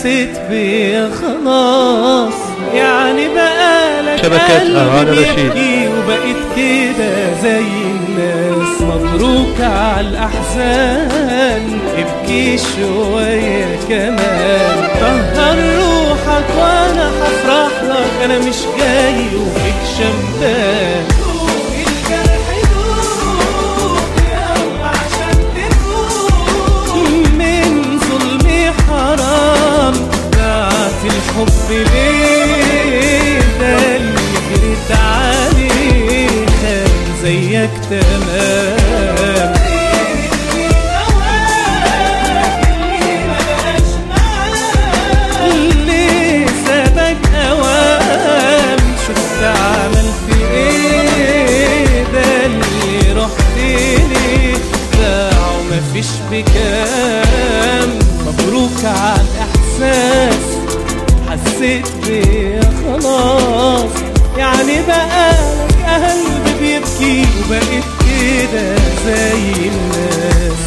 حسيت بيا خلاص يعني بقالك شبكة قلب أغاني رشيد. بيبكي وبقيت كده زي الناس مبروك على الأحزان ابكي شوية كمان طهر روحك وأنا هفرح لك أنا مش جاي وفيك شمتان من ظلمي حرام ضاعت الحب ليه ده اللي جريت عليه كان زيك تمام ليه سابك اوام شفت عملت ايه ده اللي رحت ليه باع ومفيش بكام مبروك على الاحساس حسيت بيا خلاص يعني بقالك قلب بيبكي وبقيت كده زي الناس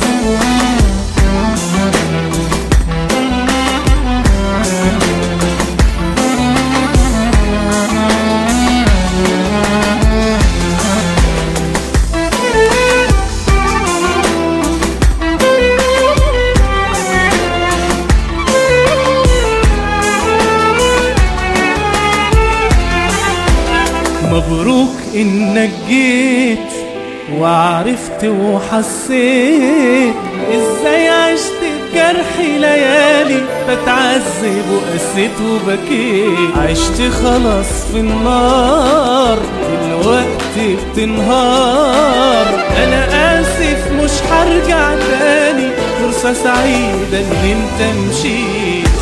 مبروك انك جيت وعرفت وحسيت ازاي عشت بجرحي ليالي بتعذب وقسيت وبكيت عشت خلاص في النار دلوقتي بتنهار انا اسف مش هرجع تاني فرصة سعيدة ان انت مشيت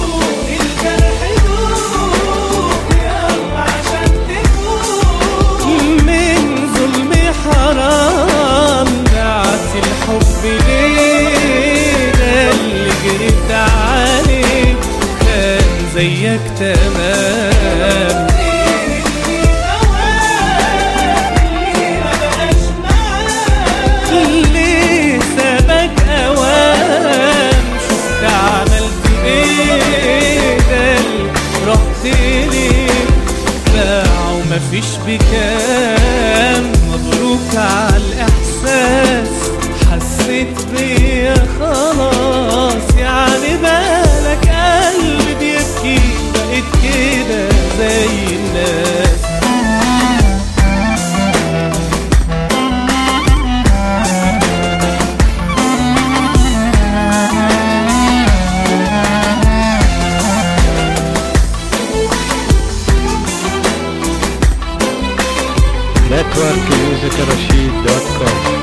من ظلمي حرام دعت الحب ليه ده اللي جريت عليه كان زيك تمام ليه سابك اوام شفت عملت ايه ده اللي رحت ليه باع ومفيش بكام مبروك على الاحساس حسيت بيا خلاص يعني بالك قلبي بيبكي بقيت كده زي الناس networkmusicrashid.com